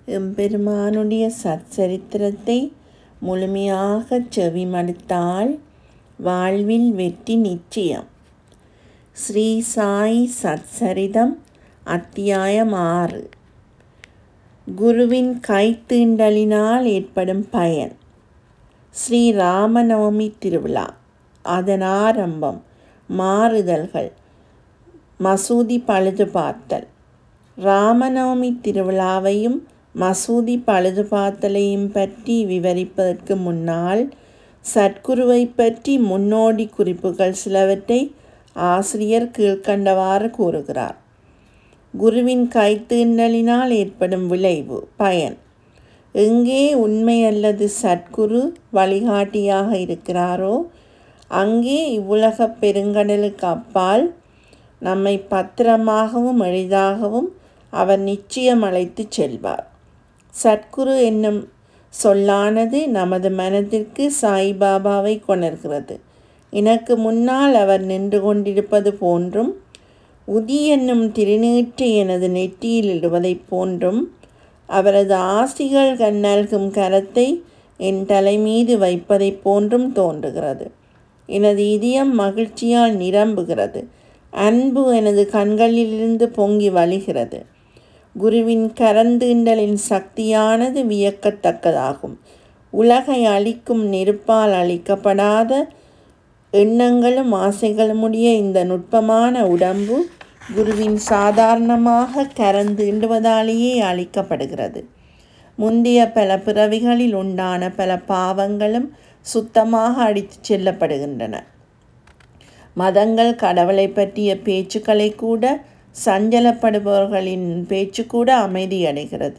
எம்பெருமானுடைய சச்சரித்திரத்தை முழுமையாகச் செவிமடுத்தால் வாழ்வில் வெற்றி நிச்சயம் ஸ்ரீ சாய் சச்சரிதம் அத்தியாயம் ஆறு குருவின் கைத்தீண்டலினால் ஏற்படும் பயன் ஸ்ரீ ராமநவமி திருவிழா அதன் ஆரம்பம் மாறுதல்கள் மசூதி பழுது பார்த்தல் ராமநவமி திருவிழாவையும் மசூதி பழுது பார்த்தலையும் பற்றி விவரிப்பதற்கு முன்னால் சத்குருவை பற்றி முன்னோடி குறிப்புகள் சிலவற்றை ஆசிரியர் கீழ்கண்டவாறு கூறுகிறார் குருவின் கைத்தீண்டலினால் ஏற்படும் விளைவு பயன் எங்கே உண்மை அல்லது சத்குரு வழிகாட்டியாக இருக்கிறாரோ அங்கே இவ்வுலக பெருங்கடலுக்கு அப்பால் நம்மை பத்திரமாகவும் எளிதாகவும் அவர் நிச்சயம் அழைத்து செல்வார் சத்குரு என்னும் சொல்லானது நமது மனதிற்கு சாய்பாபாவை கொணர்கிறது எனக்கு முன்னால் அவர் நின்று கொண்டிருப்பது போன்றும் உதி என்னும் திருநீற்றை எனது நெற்றியில் இடுவதைப் போன்றும் அவரது ஆசிகள் கண்ணல்கும் கரத்தை என் தலைமீது வைப்பதைப் போன்றும் தோன்றுகிறது எனது இதயம் மகிழ்ச்சியால் நிரம்புகிறது அன்பு எனது கண்களிலிருந்து பொங்கி வழிகிறது குருவின் கரந்தீண்டலின் சக்தியானது வியக்கத்தக்கதாகும் உலகை அழிக்கும் நெருப்பால் அழிக்கப்படாத எண்ணங்களும் ஆசைகளுமுடைய இந்த நுட்பமான உடம்பு குருவின் சாதாரணமாக கரந்தீண்டுவதாலேயே அழிக்கப்படுகிறது முந்தைய பல பிறவிகளில் உண்டான பல பாவங்களும் சுத்தமாக அடித்துச் செல்லப்படுகின்றன மதங்கள் கடவுளை பற்றிய பேச்சுக்களை கூட சஞ்சலப்படுபவர்களின் பேச்சு கூட அமைதியடைகிறது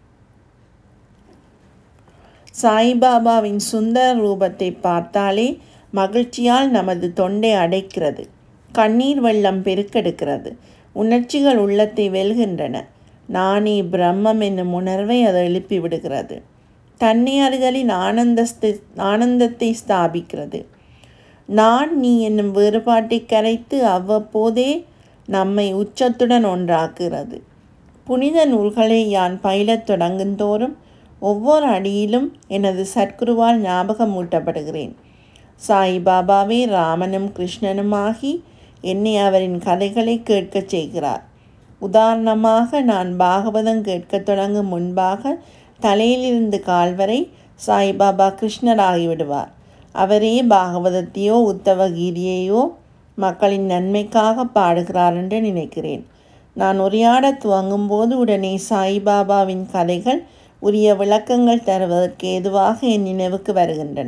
சாய்பாபாவின் சுந்தர ரூபத்தை பார்த்தாலே மகிழ்ச்சியால் நமது தொண்டை அடைக்கிறது கண்ணீர் வெள்ளம் பெருக்கெடுக்கிறது உணர்ச்சிகள் உள்ளத்தை வெல்கின்றன நானே பிரம்மம் என்னும் உணர்வை அது எழுப்பி விடுகிறது தன்னை அறிதலின் ஆனந்தத்தை ஆனந்தத்தை ஸ்தாபிக்கிறது நான் நீ என்னும் வேறுபாட்டை கரைத்து அவ்வப்போதே நம்மை உச்சத்துடன் ஒன்றாக்குகிறது புனித நூல்களை யான் பயிலத் தொடங்குந்தோறும் ஒவ்வொரு அடியிலும் எனது சத்குருவால் ஞாபகம் ஊட்டப்படுகிறேன் சாய்பாபாவே ராமனும் கிருஷ்ணனுமாகி என்னை அவரின் கதைகளை கேட்கச் செய்கிறார் உதாரணமாக நான் பாகவதம் கேட்கத் தொடங்கும் முன்பாக தலையிலிருந்து கால் வரை சாய்பாபா கிருஷ்ணராகிவிடுவார் அவரே பாகவதத்தையோ உத்தவ கீதையையோ மக்களின் நன்மைக்காக பாடுகிறார் என்று நினைக்கிறேன் நான் உரையாட துவங்கும் போது உடனே சாய்பாபாவின் கதைகள் உரிய விளக்கங்கள் தருவதற்கு ஏதுவாக என் நினைவுக்கு வருகின்றன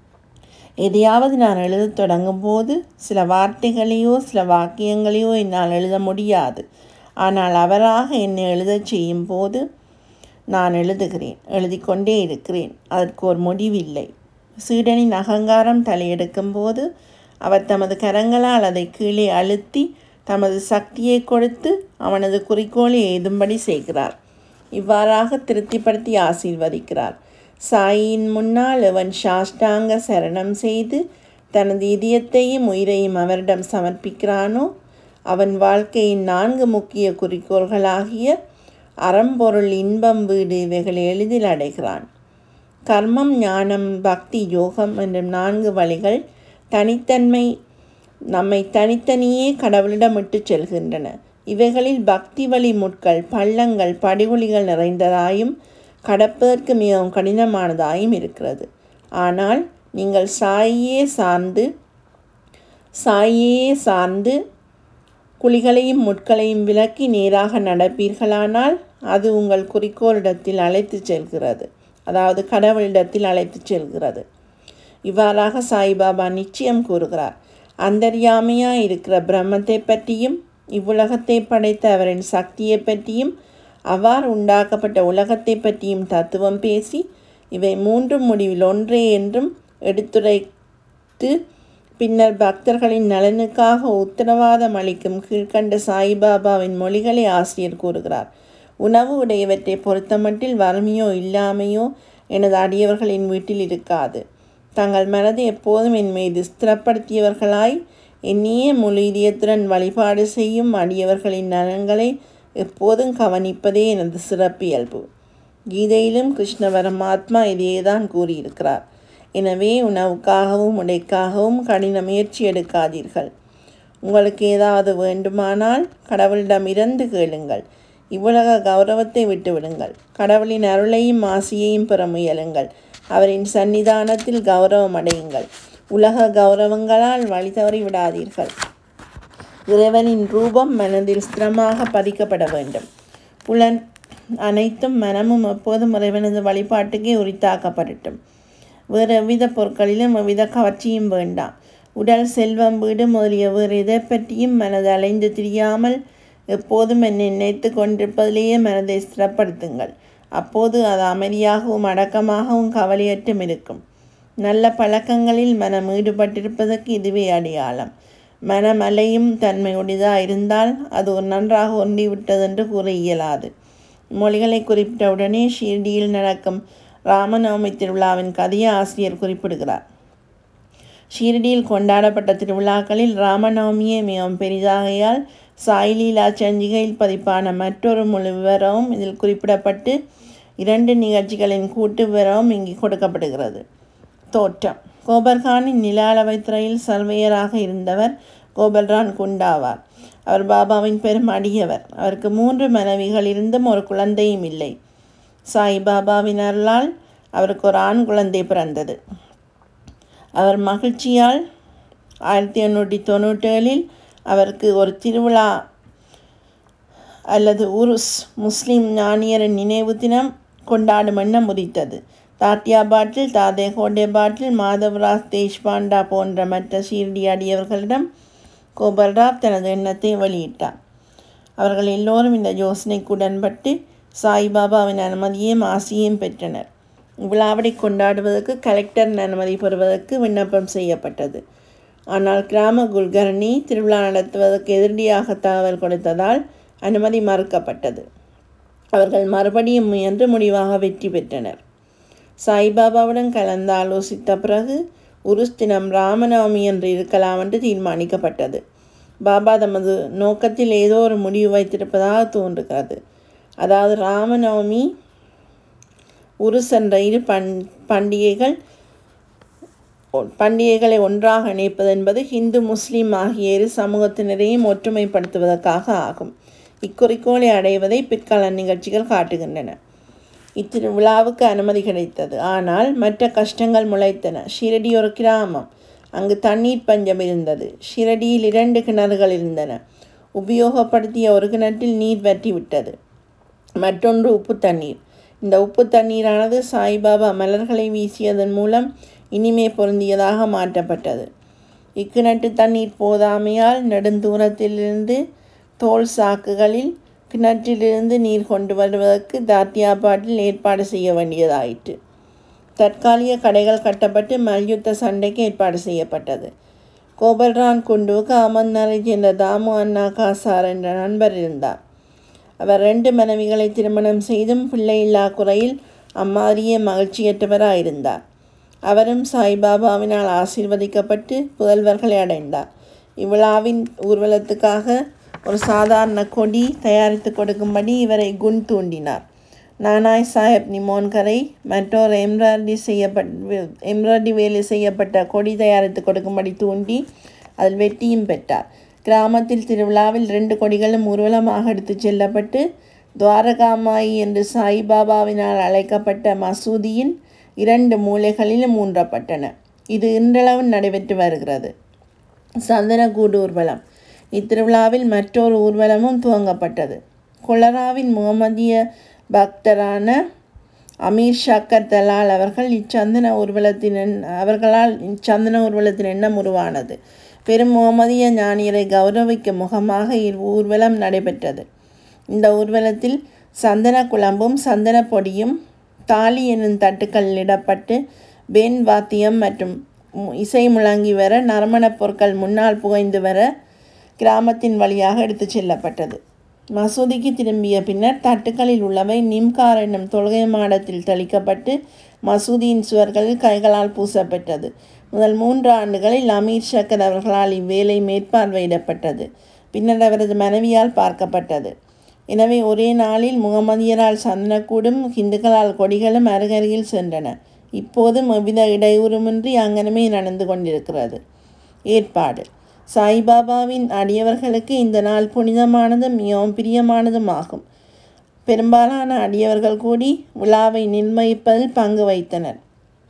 எதையாவது நான் எழுதத் தொடங்கும் போது சில வார்த்தைகளையோ சில வாக்கியங்களையோ என்னால் எழுத முடியாது ஆனால் அவராக என்னை எழுதச் செய்யும் போது நான் எழுதுகிறேன் எழுதிக்கொண்டே இருக்கிறேன் அதற்கு ஒரு முடிவில்லை சீடனின் அகங்காரம் தலையெடுக்கும் போது அவர் தமது கரங்களால் அதை கீழே அழுத்தி தமது சக்தியை கொடுத்து அவனது குறிக்கோளை எய்தும்படி செய்கிறார் இவ்வாறாக திருப்திப்படுத்தி ஆசீர்வதிக்கிறார் சாயின் முன்னால் அவன் சாஷ்டாங்க சரணம் செய்து தனது இதயத்தையும் உயிரையும் அவரிடம் சமர்ப்பிக்கிறானோ அவன் வாழ்க்கையின் நான்கு முக்கிய குறிக்கோள்களாகிய அறம்பொருள் இன்பம் வீடு இவைகளை எளிதில் அடைகிறான் கர்மம் ஞானம் பக்தி யோகம் என்ற நான்கு வழிகள் தனித்தன்மை நம்மை தனித்தனியே கடவுளிடம் விட்டு செல்கின்றன இவைகளில் பக்தி வழி முட்கள் பள்ளங்கள் படிகுழிகள் நிறைந்ததாயும் கடப்பதற்கு மிகவும் கடினமானதாயும் இருக்கிறது ஆனால் நீங்கள் சாயே சார்ந்து சாயே சார்ந்து குழிகளையும் முட்களையும் விலக்கி நேராக நடப்பீர்களானால் அது உங்கள் குறிக்கோளிடத்தில் அழைத்து செல்கிறது அதாவது கடவுளிடத்தில் அழைத்து செல்கிறது இவ்வாறாக சாய்பாபா நிச்சயம் கூறுகிறார் அந்தர்யாமையாக இருக்கிற பிரம்மத்தை பற்றியும் இவ்வுலகத்தை படைத்த அவரின் சக்தியை பற்றியும் அவ்வாறு உண்டாக்கப்பட்ட உலகத்தை பற்றியும் தத்துவம் பேசி இவை மூன்றும் முடிவில் ஒன்றே என்றும் எடுத்துரைத்து பின்னர் பக்தர்களின் நலனுக்காக உத்தரவாதம் அளிக்கும் கீழ்கண்ட சாய்பாபாவின் மொழிகளை ஆசிரியர் கூறுகிறார் உணவு உடையவற்றை பொறுத்தமட்டில் வறுமையோ இல்லாமையோ எனது அடியவர்களின் வீட்டில் இருக்காது தங்கள் மனதை எப்போதும் என் மீது ஸ்திரப்படுத்தியவர்களாய் என்னையே முழு இதயத்துடன் வழிபாடு செய்யும் அடியவர்களின் நலன்களை எப்போதும் கவனிப்பதே எனது சிறப்பியல்பு கீதையிலும் கிருஷ்ண பரமாத்மா இதையே தான் கூறியிருக்கிறார் எனவே உணவுக்காகவும் உடைக்காகவும் கடின முயற்சி எடுக்காதீர்கள் உங்களுக்கு ஏதாவது வேண்டுமானால் கடவுளிடம் இருந்து கேளுங்கள் இவ்வுலக கௌரவத்தை விட்டுவிடுங்கள் கடவுளின் அருளையும் ஆசியையும் பெற முயலுங்கள் அவரின் சன்னிதானத்தில் கௌரவம் அடையுங்கள் உலக கௌரவங்களால் வழி தவறி விடாதீர்கள் இறைவனின் ரூபம் மனதில் ஸ்திரமாக பதிக்கப்பட வேண்டும் புலன் அனைத்தும் மனமும் எப்போதும் இறைவனது வழிபாட்டுக்கே உரித்தாக்கப்படட்டும் வேறு எவ்வித பொருட்களிலும் எவ்வித கவர்ச்சியும் வேண்டாம் உடல் செல்வம் வீடு முதலிய வேறு எதை பற்றியும் மனது அலைந்து திரியாமல் எப்போதும் என்னை நினைத்து கொண்டிருப்பதிலேயே மனதை ஸ்திரப்படுத்துங்கள் அப்போது அது அமைதியாகவும் அடக்கமாகவும் கவலையற்றும் இருக்கும் நல்ல பழக்கங்களில் மனம் ஈடுபட்டிருப்பதற்கு இதுவே அடையாளம் மனம் அலையும் தன்மையுடையதாக இருந்தால் அது ஒரு நன்றாக ஒன்றிவிட்டதென்று கூற இயலாது மொழிகளை குறிப்பிட்டவுடனே ஷீர்டியில் நடக்கும் ராமநவமி திருவிழாவின் கதையை ஆசிரியர் குறிப்பிடுகிறார் ஷீரடியில் கொண்டாடப்பட்ட திருவிழாக்களில் ராமநவமியே மிகவும் பெரிதாகையால் சாய்லீலா சஞ்சிகையில் பதிப்பான மற்றொரு முழு விவரமும் இதில் குறிப்பிடப்பட்டு இரண்டு நிகழ்ச்சிகளின் கூட்டு விவரமும் இங்கு கொடுக்கப்படுகிறது தோற்றம் கோபர்கானின் நில அளவைத்துறையில் சர்வேயராக இருந்தவர் கோபல்ரான் குண்டாவார் அவர் பாபாவின் பெரும் அடியவர் அவருக்கு மூன்று மனைவிகள் இருந்தும் ஒரு குழந்தையும் இல்லை சாய் பாபாவின் அருளால் அவருக்கு ஒரு ஆண் குழந்தை பிறந்தது அவர் மகிழ்ச்சியால் ஆயிரத்தி எண்ணூற்றி தொண்ணூற்றேழில் அவருக்கு ஒரு திருவிழா அல்லது உருஸ் முஸ்லிம் ஞானியரின் நினைவு தினம் கொண்டாடும் எண்ணம் உதித்தது தாத்தியா பாட்டில் தாதே கோண்டே பாட்டில் மாதவராஜ் தேஷ்பாண்டா போன்ற மற்ற ஷீர்டி அடியவர்களிடம் கோபல்ராவ் தனது எண்ணத்தை வெளியிட்டார் அவர்கள் எல்லோரும் இந்த யோசனைக்கு உடன்பட்டு சாய்பாபாவின் அனுமதியையும் ஆசியையும் பெற்றனர் விழாவடி கொண்டாடுவதற்கு கலெக்டரின் அனுமதி பெறுவதற்கு விண்ணப்பம் செய்யப்பட்டது ஆனால் கிராம குல்கர்னி திருவிழா நடத்துவதற்கு எதிரடியாக தகவல் கொடுத்ததால் அனுமதி மறுக்கப்பட்டது அவர்கள் மறுபடியும் முயன்று முடிவாக வெற்றி பெற்றனர் சாய்பாபாவுடன் கலந்து ஆலோசித்த பிறகு உருஸ் தினம் ராமநவமி என்று இருக்கலாம் என்று தீர்மானிக்கப்பட்டது பாபா தமது நோக்கத்தில் ஏதோ ஒரு முடிவு வைத்திருப்பதாக தோன்றுகிறது அதாவது ராமநவமி உருஸ் என்ற இரு பண் பண்டிகைகள் பண்டிகைகளை ஒன்றாக இணைப்பது என்பது ஹிந்து முஸ்லீம் ஆகிய இரு சமூகத்தினரையும் ஒற்றுமைப்படுத்துவதற்காக ஆகும் இக்குறிக்கோளை அடைவதை பிற்கால நிகழ்ச்சிகள் காட்டுகின்றன இத்திருவிழாவுக்கு அனுமதி கிடைத்தது ஆனால் மற்ற கஷ்டங்கள் முளைத்தன ஷிரடி ஒரு கிராமம் அங்கு தண்ணீர் பஞ்சம் இருந்தது ஷிரடியில் இரண்டு கிணறுகள் இருந்தன உபயோகப்படுத்திய ஒரு கிணற்றில் நீர் வற்றி விட்டது மற்றொன்று உப்பு தண்ணீர் இந்த உப்பு தண்ணீரானது சாய்பாபா மலர்களை வீசியதன் மூலம் இனிமே பொருந்தியதாக மாற்றப்பட்டது இக்கிணற்று தண்ணீர் போதாமையால் நெடுந்தூரத்திலிருந்து தோல் சாக்குகளில் கிணற்றிலிருந்து நீர் கொண்டு வருவதற்கு தாத்தியாபாட்டில் ஏற்பாடு செய்ய வேண்டியதாயிற்று தற்காலிக கடைகள் கட்டப்பட்டு மல்யுத்த சண்டைக்கு ஏற்பாடு செய்யப்பட்டது கோபல்ரான் குண்டுவுக்கு அமர்நாரை சேர்ந்த தாமு அண்ணா காசார் என்ற நண்பர் இருந்தார் அவர் ரெண்டு மனைவிகளை திருமணம் செய்தும் பிள்ளையில்லா குறையில் அம்மாதிரியே மகிழ்ச்சியற்றவராயிருந்தார் அவரும் சாய்பாபாவினால் ஆசீர்வதிக்கப்பட்டு புதல்வர்களை அடைந்தார் இவ்விழாவின் ஊர்வலத்துக்காக ஒரு சாதாரண கொடி தயாரித்து கொடுக்கும்படி இவரை குண் தூண்டினார் நானாய் சாஹேப் நிமோன்கரை மற்றொரு எம்ப்ராய்டரி செய்யப்பட்ட எம்ப்ராய்டரி வேலை செய்யப்பட்ட கொடி தயாரித்து கொடுக்கும்படி தூண்டி அதில் வெற்றியும் பெற்றார் கிராமத்தில் திருவிழாவில் ரெண்டு கொடிகளும் ஊர்வலமாக எடுத்துச் செல்லப்பட்டு துவாரகாமாயி என்று சாய்பாபாவினால் அழைக்கப்பட்ட மசூதியின் இரண்டு மூலைகளிலும் ஊன்றப்பட்டன இது இன்றளவு நடைபெற்று வருகிறது சந்தனக்கூடு ஊர்வலம் இத்திருவிழாவில் மற்றொரு ஊர்வலமும் துவங்கப்பட்டது கொலராவின் முகமதிய பக்தரான அமீர் ஷக்கர் தலால் அவர்கள் இச்சந்தன ஊர்வலத்தின் எண்- அவர்களால் இச்சந்தன ஊர்வலத்தின் எண்ணம் உருவானது பெரும் முகமதிய ஞானியரை கௌரவிக்கும் முகமாக இவ்வூர்வலம் நடைபெற்றது இந்த ஊர்வலத்தில் சந்தன குழம்பும் சந்தன பொடியும் தாலி என்னும் தட்டுக்களில் இடப்பட்டு பேன் வாத்தியம் மற்றும் மு- இசை முழங்கி வர நறுமணப் பொருட்கள் முன்னால் புகைந்து வர கிராமத்தின் வழியாக எடுத்துச் செல்லப்பட்டது மசூதிக்கு திரும்பிய பின்னர் தட்டுக்களில் உள்ளவை நிம்கார் என்னும் தொழுகை மாடத்தில் தெளிக்கப்பட்டு மசூதியின் சுவர்களில் கைகளால் பூசப்பட்டது முதல் மூன்று ஆண்டுகளில் அமீர் ஷக்கர் அவர்களால் இவ்வேலை மேற்பார்வையிடப்பட்டது பின்னர் அவரது மனைவியால் பார்க்கப்பட்டது எனவே ஒரே நாளில் முகமதியரால் சந்தனக்கூடும் இந்துக்களால் கொடிகளும் அருகருகில் சென்றன இப்போதும் எவ்வித இடையூறுமின்றி அங்கனமே நடந்து கொண்டிருக்கிறது ஏற்பாடு சாய்பாபாவின் அடியவர்களுக்கு இந்த நாள் புனிதமானதும் மிகவும் பிரியமானதும் ஆகும் பெரும்பாலான அடியவர்கள் கூடி விழாவை நிர்ணயிப்பதில் பங்கு வைத்தனர்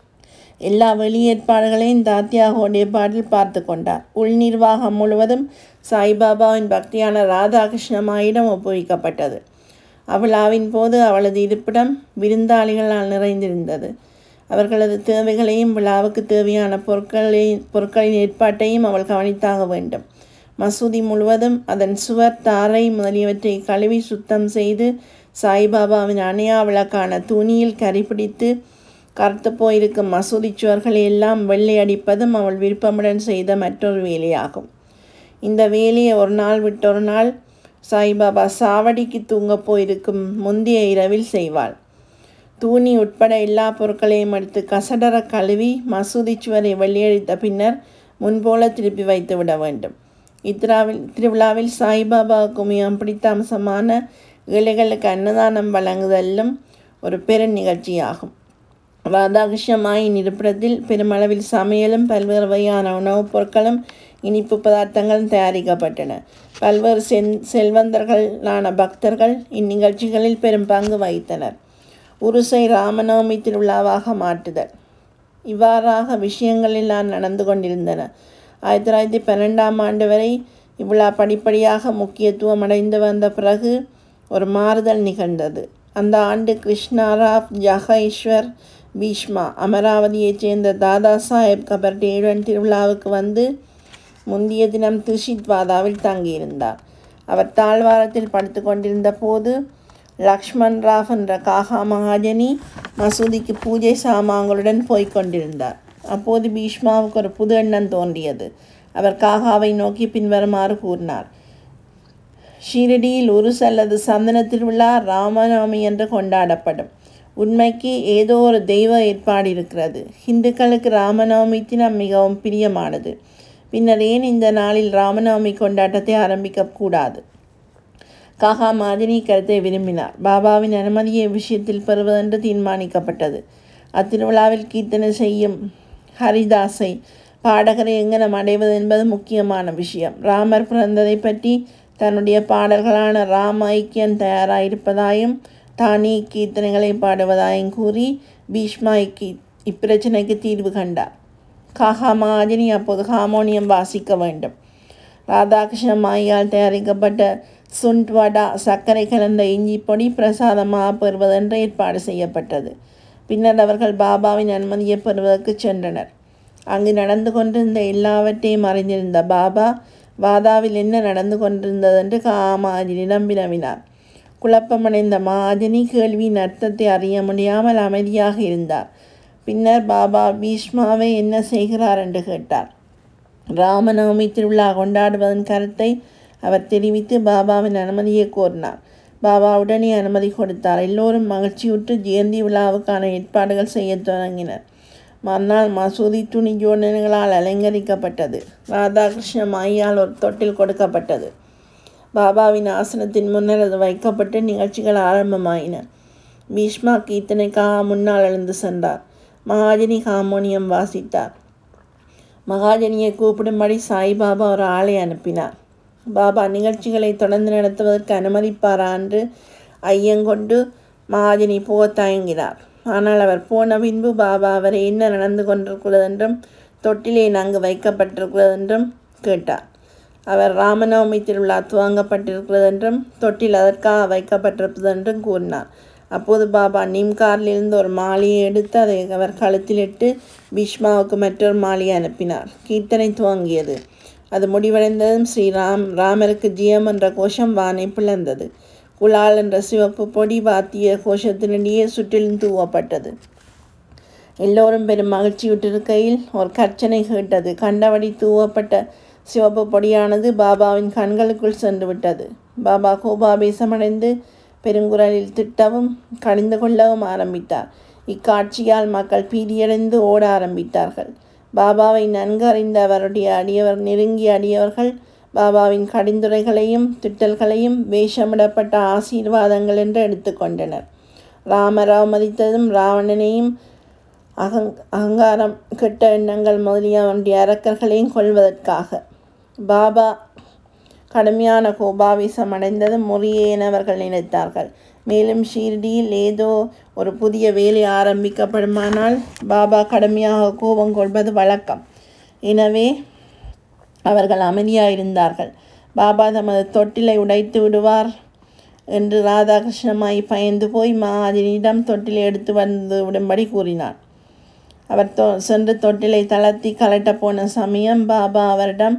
எல்லா வெளியேற்பாடுகளையும் தாத்தியாகோடைய பாட்டில் பார்த்து கொண்டார் உள் நிர்வாகம் முழுவதும் சாய்பாபாவின் பக்தியான ராதாகிருஷ்ணமாயிடம் ஒப்புவிக்கப்பட்டது அவ்விழாவின் போது அவளது இருப்பிடம் விருந்தாளிகளால் நிறைந்திருந்தது அவர்களது தேவைகளையும் விழாவுக்கு தேவையான பொருட்களை பொருட்களின் ஏற்பாட்டையும் அவள் கவனித்தாக வேண்டும் மசூதி முழுவதும் அதன் சுவர் தாரை முதலியவற்றை கழுவி சுத்தம் செய்து சாய்பாபாவின் அணையா விளக்கான துணியில் கரிபிடித்து கருத்து போயிருக்கும் மசூதி சுவர்களை எல்லாம் வெள்ளை அடிப்பதும் அவள் விருப்பமுடன் செய்த மற்றொரு வேலையாகும் இந்த வேலையை ஒரு நாள் விட்டொரு நாள் சாய்பாபா சாவடிக்கு தூங்கப் போயிருக்கும் முந்தைய இரவில் செய்வாள் தூணி உட்பட எல்லா பொருட்களையும் எடுத்து கசடர கழுவி மசூதி சுவரை வெள்ளையடித்த பின்னர் முன்போல திருப்பி வைத்து விட வேண்டும் இத்திராவில் திருவிழாவில் சாய்பாபாவுக்கு மிகவும் பிடித்த அம்சமான ஏழைகளுக்கு அன்னதானம் வழங்குதலும் ஒரு பெரு நிகழ்ச்சியாகும் ராதாகிருஷ்ணமாயின் இருப்பிடத்தில் பெருமளவில் சமையலும் பல்வேறு வகையான உணவுப் பொருட்களும் இனிப்பு பதார்த்தங்களும் தயாரிக்கப்பட்டன பல்வேறு சென் செல்வந்தர்களான பக்தர்கள் இந்நிகழ்ச்சிகளில் பெரும் பங்கு வகித்தனர் உருசை ராமநவமி திருவிழாவாக மாற்றுதல் இவ்வாறாக விஷயங்கள் எல்லாம் நடந்து கொண்டிருந்தன ஆயிரத்தி தொள்ளாயிரத்தி பன்னெண்டாம் ஆண்டு வரை இவ்விழா படிப்படியாக முக்கியத்துவம் அடைந்து வந்த பிறகு ஒரு மாறுதல் நிகழ்ந்தது அந்த ஆண்டு கிருஷ்ணாராவ் ஜஹஈஸ்வர் பீஷ்மா அமராவதியைச் சேர்ந்த தாதா சாஹேப் கபர்டேயுடன் திருவிழாவுக்கு வந்து முந்தைய தினம் துஷித்வாதாவில் தங்கியிருந்தார் அவர் தாழ்வாரத்தில் படுத்து கொண்டிருந்த போது லக்ஷ்மண் ராவ் என்ற காகா மகாஜனி மசூதிக்கு பூஜை சாமான்களுடன் போய்க் கொண்டிருந்தார் அப்போது பீஷ்மாவுக்கு ஒரு புது எண்ணம் தோன்றியது அவர் காகாவை நோக்கி பின்வருமாறு கூறினார் ஷீரடியில் உருஸ் அல்லது சந்தன திருவிழா ராமநவமி என்று கொண்டாடப்படும் உண்மைக்கு ஏதோ ஒரு தெய்வ ஏற்பாடு இருக்கிறது ஹிந்துக்களுக்கு ராமநவமி தினம் மிகவும் பிரியமானது பின்னர் ஏன் இந்த நாளில் ராமநவமி கொண்டாட்டத்தை ஆரம்பிக்கக்கூடாது காகா மாதினி கருத்தை விரும்பினார் பாபாவின் அனுமதியை விஷயத்தில் பெறுவதென்று தீர்மானிக்கப்பட்டது அத்திருவிழாவில் கீர்த்தனை செய்யும் ஹரிதாஸை பாடகரை எங்கனம் அடைவது என்பது முக்கியமான விஷயம் ராமர் பிறந்ததை பற்றி தன்னுடைய பாடல்களான ராம ஐக்கியம் தயாராயிருப்பதாயும் தானே கீர்த்தனைகளை பாடுவதாயும் கூறி பீஷ்மா இக்கி இப்பிரச்சனைக்கு தீர்வு கண்டார் காகா மாஜினி அப்போது ஹார்மோனியம் வாசிக்க வேண்டும் ராதாகிருஷ்ண மாயால் தயாரிக்கப்பட்ட சுண்ட் வடா சர்க்கரை கலந்த இஞ்சி பொடி பிரசாதமாக பெறுவதென்று ஏற்பாடு செய்யப்பட்டது பின்னர் அவர்கள் பாபாவின் அனுமதியை பெறுவதற்கு சென்றனர் அங்கு நடந்து கொண்டிருந்த எல்லாவற்றையும் அறிந்திருந்த பாபா வாதாவில் என்ன நடந்து கொண்டிருந்ததென்று காமாஜினிடம் வினவினார் குழப்பமடைந்த மாஜினி கேள்வியின் அர்த்தத்தை அறிய முடியாமல் அமைதியாக இருந்தார் பின்னர் பாபா பீஷ்மாவை என்ன செய்கிறார் என்று கேட்டார் ராமநவமி திருவிழா கொண்டாடுவதன் கருத்தை அவர் தெரிவித்து பாபாவின் அனுமதியை கோரினார் பாபா உடனே அனுமதி கொடுத்தார் எல்லோரும் மகிழ்ச்சியுற்று ஜெயந்தி விழாவுக்கான ஏற்பாடுகள் செய்யத் தொடங்கினர் மறுநாள் மசூதி துணி ஜோடனைகளால் அலங்கரிக்கப்பட்டது ராதாகிருஷ்ண மாயால் ஒரு தொட்டில் கொடுக்கப்பட்டது பாபாவின் ஆசனத்தின் முன்னர் அது வைக்கப்பட்டு நிகழ்ச்சிகள் ஆரம்பமாயின பீஷ்மா கீர்த்தனைக்காக முன்னால் எழுந்து சென்றார் மகாஜனி ஹார்மோனியம் வாசித்தார் மகாஜனியை கூப்பிடும்படி சாய்பாபா ஒரு ஆளை அனுப்பினார் பாபா நிகழ்ச்சிகளை தொடர்ந்து நடத்துவதற்கு அனுமதிப்பாரா என்று ஐயங்கொண்டு மகாஜனி போக தயங்கினார் ஆனால் அவர் போன பின்பு பாபா அவரை என்ன நடந்து கொண்டிருக்கிறது என்றும் தொட்டிலே நன்கு வைக்கப்பட்டிருக்கிறது என்றும் கேட்டார் அவர் ராமநவமி திருவிழா துவங்கப்பட்டிருக்கிறது என்றும் தொட்டில் அதற்காக வைக்கப்பட்டிருப்பது என்றும் கூறினார் அப்போது பாபா நிம்காரிலிருந்து ஒரு மாலையை எடுத்து அதை அவர் கழுத்திலிட்டு பீஷ்மாவுக்கு மற்றொரு மாலையை அனுப்பினார் கீர்த்தனை துவங்கியது அது முடிவடைந்ததும் ஸ்ரீராம் ராமருக்கு ஜியம் என்ற கோஷம் வானை பிளந்தது குலால் என்ற சிவப்பு பொடி வாத்திய கோஷத்தினிடையே சுற்றிலும் தூவப்பட்டது எல்லோரும் பெரும் மகிழ்ச்சியுற்றிருக்கையில் ஒரு கர்ச்சனை கேட்டது கண்டபடி தூவப்பட்ட சிவப்பு பொடியானது பாபாவின் கண்களுக்குள் சென்று விட்டது பாபா கோபாபேசமடைந்து பெருங்குரலில் திட்டவும் கடிந்து கொள்ளவும் ஆரம்பித்தார் இக்காட்சியால் மக்கள் பீதியடைந்து ஓட ஆரம்பித்தார்கள் பாபாவை நன்கு அறிந்த அவருடைய அடியவர் நெருங்கிய அடியவர்கள் பாபாவின் கடிந்துரைகளையும் திட்டல்களையும் வேஷமிடப்பட்ட ஆசீர்வாதங்கள் என்று எடுத்துக்கொண்டனர் ராமராவ் மதித்ததும் ராவணனையும் அகங் அகங்காரம் கெட்ட எண்ணங்கள் முதலிய அவனுடைய அரக்கர்களையும் கொள்வதற்காக பாபா கடுமையான கோபாவேசம் அடைந்ததும் முறியேனவர்கள் நினைத்தார்கள் மேலும் ஷீர்டியில் ஏதோ ஒரு புதிய வேலை ஆரம்பிக்கப்படுமானால் பாபா கடுமையாக கோபம் கொள்வது வழக்கம் எனவே அவர்கள் அமைதியாயிருந்தார்கள் பாபா தமது தொட்டிலை உடைத்து விடுவார் என்று ராதாகிருஷ்ணமாய் பயந்து போய் மகாஜனிடம் தொட்டிலை எடுத்து வந்து விடும்படி கூறினார் அவர் தொ சென்று தொட்டிலை தளர்த்தி கலட்டப் போன சமயம் பாபா அவரிடம்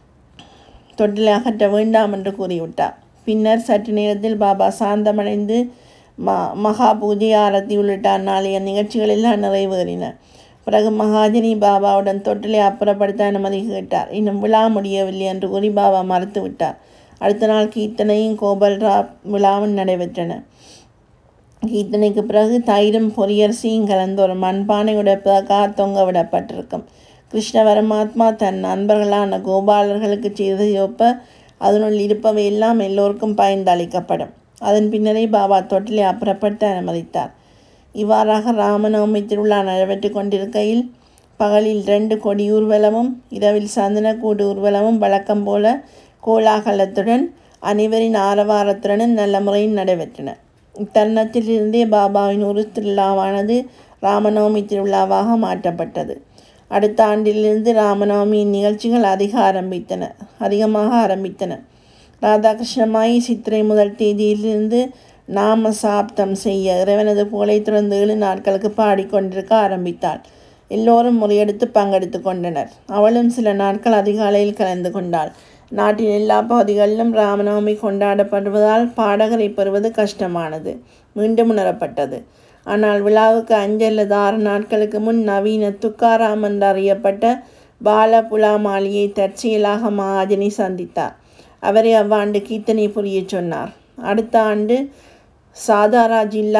தொட்டிலை அகற்ற வேண்டாம் என்று கூறிவிட்டார் பின்னர் சற்று நேரத்தில் பாபா சாந்தமடைந்து ம மகா பூஜை ஆரத்தி உள்ளிட்ட அந்நாளைய நிகழ்ச்சிகளெல்லாம் நிறைவேறின பிறகு மகாஜனி பாபாவுடன் தொட்டிலை அப்புறப்படுத்த அனுமதி கேட்டார் இன்னும் விழா முடியவில்லை என்று கூறி பாபா மறுத்து விட்டார் அடுத்த நாள் கீர்த்தனையும் கோபல்ரா விழாவும் நடைபெற்றன கீர்த்தனைக்கு பிறகு தயிரும் பொரியரசியும் கலந்து ஒரு மண்பானை உடைப்பதற்காக தொங்க விடப்பட்டிருக்கும் கிருஷ்ண பரமாத்மா தன் நண்பர்களான கோபாலர்களுக்கு செய்து ஒப்ப அதனுள் இருப்பவை எல்லாம் எல்லோருக்கும் பயந்தளிக்கப்படும் அதன் பின்னரே பாபா தொட்டிலை அப்புறப்படுத்த அனுமதித்தார் இவ்வாறாக ராமநவமி திருவிழா நடைபெற்று கொண்டிருக்கையில் பகலில் ரெண்டு கொடி ஊர்வலமும் இரவில் சந்தனக்கூடு ஊர்வலமும் வழக்கம் போல கோலாகலத்துடன் அனைவரின் ஆரவாரத்துடனும் நல்ல முறையில் நடைபெற்றன இத்தருணத்திலிருந்தே பாபாவின் ஒரு திருவிழாவானது ராமநவமி திருவிழாவாக மாற்றப்பட்டது அடுத்த ஆண்டிலிருந்து ராமநவமியின் நிகழ்ச்சிகள் அதிக ஆரம்பித்தன அதிகமாக ஆரம்பித்தன ராதாகிருஷ்ணமாயி சித்திரை முதல் தேதியிலிருந்து நாம சாப்தம் செய்ய இறைவனது புகழை தொடர்ந்து ஏழு நாட்களுக்கு பாடிக்கொண்டிருக்க ஆரம்பித்தாள் எல்லோரும் முறையெடுத்து பங்கெடுத்து கொண்டனர் அவளும் சில நாட்கள் அதிகாலையில் கலந்து கொண்டாள் நாட்டின் எல்லா பகுதிகளிலும் ராமநவமி கொண்டாடப்படுவதால் பாடகரை பெறுவது கஷ்டமானது மீண்டும் உணரப்பட்டது ஆனால் விழாவுக்கு அஞ்சு அல்லது ஆறு நாட்களுக்கு முன் நவீன துக்காராம் என்று அறியப்பட்ட பாலபுலா மாலியை தற்செயலாக மகாஜனி சந்தித்தார் அவரை அவ்வாண்டு கீர்த்தனை புரிய சொன்னார் அடுத்த ஆண்டு சாதாரா ஜில்லா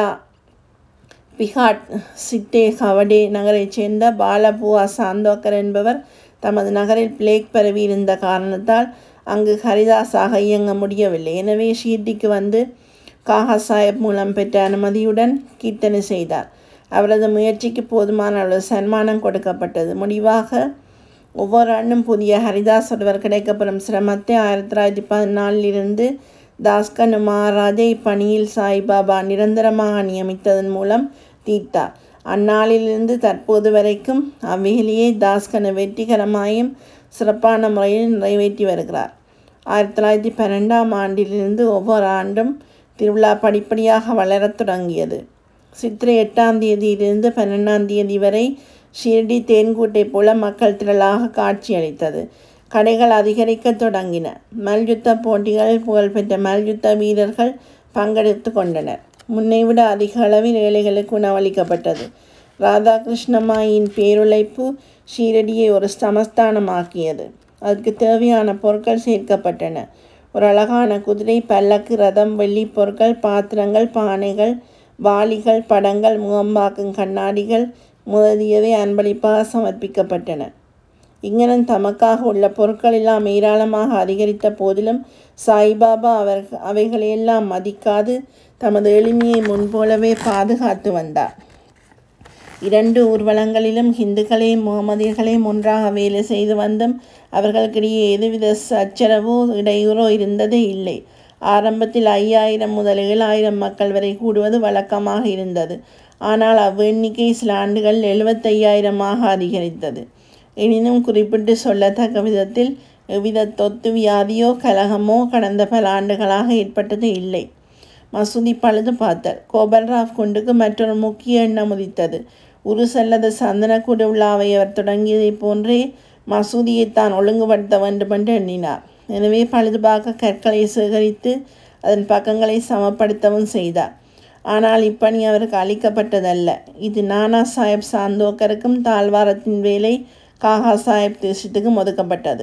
பிகாட் சிட்டே ஹவடே நகரைச் சேர்ந்த பாலபுவா சாந்தோக்கர் என்பவர் தமது நகரில் பிளேக் பரவி இருந்த காரணத்தால் அங்கு ஹரிதாஸாக இயங்க முடியவில்லை எனவே ஷீர்டிக்கு வந்து காகா சாஹிப் மூலம் பெற்ற அனுமதியுடன் கீர்த்தனை செய்தார் அவரது முயற்சிக்கு போதுமான அளவு சன்மானம் கொடுக்கப்பட்டது முடிவாக ஒவ்வொரு ஆண்டும் புதிய ஹரிதாஸ் ஒருவர் கிடைக்கப்பெறும் சிரமத்தை ஆயிரத்தி தொள்ளாயிரத்தி பதினாலிலிருந்து தாஸ்கனு மகாராஜை இப்பணியில் சாய்பாபா நிரந்தரமாக நியமித்ததன் மூலம் தீர்த்தார் அந்நாளிலிருந்து தற்போது வரைக்கும் அவ்வேலையை தாஸ்கனு வெற்றிகரமாயும் சிறப்பான முறையில் நிறைவேற்றி வருகிறார் ஆயிரத்தி தொள்ளாயிரத்தி பன்னெண்டாம் ஆண்டிலிருந்து ஒவ்வொரு ஆண்டும் திருவிழா படிப்படியாக வளரத் தொடங்கியது சித்திரை எட்டாம் தேதியிலிருந்து பன்னெண்டாம் தேதி வரை ஷிர்டி தேன்கூட்டை போல மக்கள் திரளாக காட்சியளித்தது கடைகள் அதிகரிக்க தொடங்கின மல்யுத்த போட்டிகளில் புகழ்பெற்ற மல்யுத்த வீரர்கள் பங்கெடுத்து கொண்டனர் முன்னைவிட அதிக அளவில் ஏழைகளுக்கு உணவளிக்கப்பட்டது ராதாகிருஷ்ணமாயின் பேருழைப்பு ஷீரடியை ஒரு சமஸ்தானமாக்கியது அதற்கு தேவையான பொருட்கள் சேர்க்கப்பட்டன ஒரு அழகான குதிரை பல்லக்கு ரதம் வெள்ளி பொருட்கள் பாத்திரங்கள் பானைகள் வாளிகள் படங்கள் முகம்பாக்கும் கண்ணாடிகள் முதலியவை அன்பளிப்பாக சமர்ப்பிக்கப்பட்டன இங்கனம் தமக்காக உள்ள பொருட்கள் எல்லாம் ஏராளமாக அதிகரித்த போதிலும் சாய்பாபா அவர் அவைகளையெல்லாம் மதிக்காது தமது எளிமையை முன்போலவே பாதுகாத்து வந்தார் இரண்டு ஊர்வலங்களிலும் இந்துக்களையும் முகமதியர்களையும் ஒன்றாக வேலை செய்து வந்தும் அவர்களுக்கிடையே எதுவித சச்சரவோ இடையூறோ இருந்ததே இல்லை ஆரம்பத்தில் ஐயாயிரம் முதல் ஏழாயிரம் மக்கள் வரை கூடுவது வழக்கமாக இருந்தது ஆனால் அவ்வெண்ணிக்கை சில ஆண்டுகள் எழுபத்தையாயிரமாக அதிகரித்தது எனினும் குறிப்பிட்டு சொல்லத்தக்க விதத்தில் எவ்வித தொத்து வியாதியோ கலகமோ கடந்த பல ஆண்டுகளாக ஏற்பட்டது இல்லை மசூதி பழுது பார்த்தல் கோபல்ராவ் குண்டுக்கு மற்றொரு முக்கிய எண்ணம் உதித்தது உருஸ் அல்லது சந்தனக்கூட விழாவை அவர் தொடங்கியதைப் போன்றே மசூதியை தான் ஒழுங்குபடுத்த வேண்டும் என்று எண்ணினார் எனவே பழுதுபார்க்க கற்களை சேகரித்து அதன் பக்கங்களை சமப்படுத்தவும் செய்தார் ஆனால் இப்பணி அவருக்கு அளிக்கப்பட்டதல்ல இது நானா சாஹிப் சாந்தோக்கருக்கும் தாழ்வாரத்தின் வேலை காகா சாஹிப் தேசத்துக்கும் ஒதுக்கப்பட்டது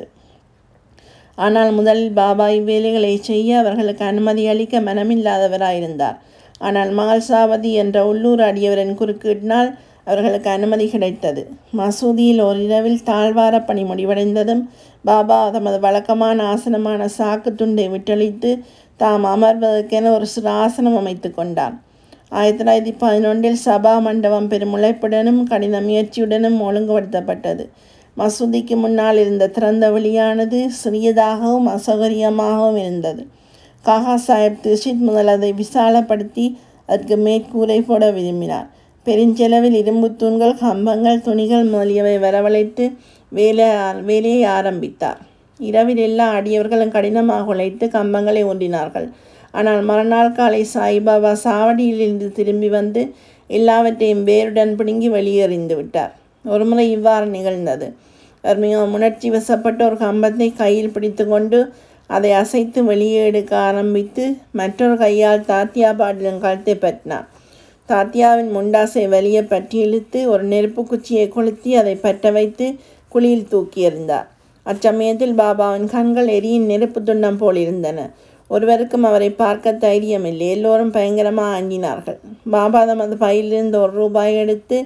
ஆனால் முதலில் பாபா இவ்வேலைகளை செய்ய அவர்களுக்கு அனுமதி அளிக்க மனமில்லாதவராயிருந்தார் ஆனால் மகள் சாவதி என்ற உள்ளூர் அடியவரின் குறுக்கீட்டினால் அவர்களுக்கு அனுமதி கிடைத்தது மசூதியில் ஓரிரவில் தாழ்வார பணி முடிவடைந்ததும் பாபா தமது வழக்கமான ஆசனமான சாக்கு துண்டை விட்டளித்து தாம் அமர்வதற்கென ஒரு சிறு ஆசனம் அமைத்து கொண்டார் ஆயிரத்தி தொள்ளாயிரத்தி பதினொன்றில் சபா மண்டபம் பெரும் உழைப்புடனும் கடின முயற்சியுடனும் ஒழுங்குபடுத்தப்பட்டது மசூதிக்கு முன்னால் இருந்த திறந்த வெளியானது சிறியதாகவும் அசௌகரியமாகவும் இருந்தது காகா சாஹிப் திருஷித் முதல் அதை விசாலப்படுத்தி அதற்கு மேற்கூரை போட விரும்பினார் பெருஞ்செலவில் இரும்பு தூண்கள் கம்பங்கள் துணிகள் முதலியவை வரவழைத்து வேலை வேலையை ஆரம்பித்தார் இரவில் எல்லா அடியவர்களும் கடினமாக உழைத்து கம்பங்களை ஒன்றினார்கள் ஆனால் மறுநாள் காலை சாய்பாபா சாவடியிலிருந்து திரும்பி வந்து எல்லாவற்றையும் வேருடன் பிடுங்கி வெளியெறிந்து விட்டார் ஒருமுறை இவ்வாறு நிகழ்ந்தது அவர் மிகவும் உணர்ச்சி வசப்பட்ட ஒரு கம்பத்தை கையில் பிடித்து கொண்டு அதை அசைத்து வெளியே எடுக்க ஆரம்பித்து மற்றொரு கையால் தாத்தியா பாட்டிலும் கழுத்தை பற்றினார் தாத்தியாவின் முண்டாசை வெளியே பற்றி இழுத்து ஒரு நெருப்பு குச்சியை கொளுத்தி அதை பற்ற வைத்து குழியில் தூக்கி எறிந்தார் அச்சமயத்தில் பாபாவின் கண்கள் எரியின் நெருப்பு துண்டம் போல் இருந்தன ஒருவருக்கும் அவரை பார்க்க தைரியமில்லை எல்லோரும் பயங்கரமாக அஞ்சினார்கள் பாபா தமது பையிலிருந்து ஒரு ரூபாய் எடுத்து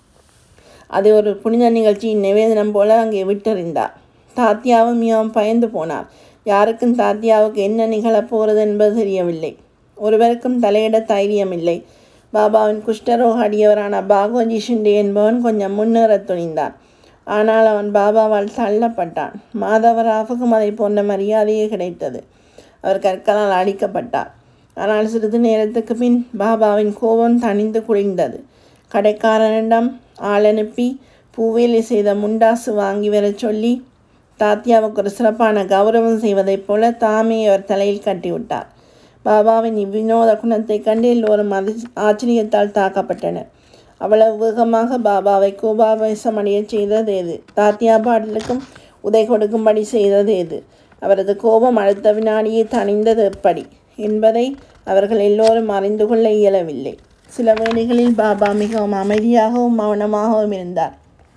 அதை ஒரு புனித நிகழ்ச்சியின் நிவேதனம் போல அங்கே விட்டறிந்தார் தாத்தியாவும் மிகவும் பயந்து போனார் யாருக்கும் தாத்தியாவுக்கு என்ன நிகழப் போகிறது என்பது தெரியவில்லை ஒருவருக்கும் தலையிட தைரியமில்லை பாபாவின் குஷ்டரோக அடியவரான பாகோஜி ஷிண்டே என்பவன் கொஞ்சம் முன்னேற துணிந்தான் ஆனால் அவன் பாபாவால் தள்ளப்பட்டான் மாதவராவுக்கும் அதை போன்ற மரியாதையே கிடைத்தது அவர் கற்களால் அடிக்கப்பட்டார் ஆனால் சிறிது நேரத்துக்கு பின் பாபாவின் கோபம் தணிந்து குளிர்ந்தது கடைக்காரனிடம் ஆள் அனுப்பி பூவேலி செய்த முண்டாசு வாங்கி வரச் சொல்லி தாத்தியாவுக்கு ஒரு சிறப்பான கௌரவம் செய்வதைப் போல தாமே அவர் தலையில் கட்டிவிட்டார் பாபாவின் இவ்வினோத குணத்தை கண்டு எல்லோரும் அது ஆச்சரியத்தால் தாக்கப்பட்டனர் அவ்வளவு வேகமாக பாபாவை கோபாவேசம் அடைய செய்தது எது தாத்தியா பாடலுக்கும் உதை கொடுக்கும்படி செய்தது எது அவரது கோபம் அடுத்த வினாடியே தணிந்தது எப்படி என்பதை அவர்கள் எல்லோரும் அறிந்து கொள்ள இயலவில்லை சில வேளைகளில் பாபா மிகவும் அமைதியாகவும் மௌனமாகவும் இருந்தார்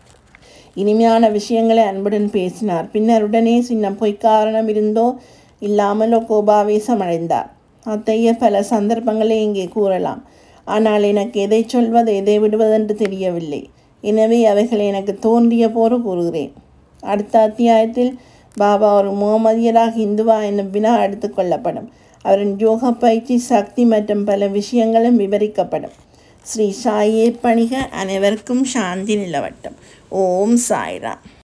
இனிமையான விஷயங்களை அன்புடன் பேசினார் பின்னர் உடனே சின்ன பொய்க்காரணம் இருந்தோ இல்லாமலோ கோபாவேசம் அடைந்தார் அத்தகைய பல சந்தர்ப்பங்களை இங்கே கூறலாம் ஆனால் எனக்கு எதை சொல்வது எதை விடுவதென்று தெரியவில்லை எனவே அவைகளை எனக்கு தோன்றிய போது கூறுகிறேன் அடுத்த அத்தியாயத்தில் பாபா ஒரு முகமதியராக இந்துவா என்னும் வினா எடுத்துக்கொள்ளப்படும் அவரின் யோக பயிற்சி சக்தி மற்றும் பல விஷயங்களும் விவரிக்கப்படும் ஸ்ரீ சாயே பணிக அனைவருக்கும் சாந்தி நிலவட்டும் ஓம் சாய்ராம்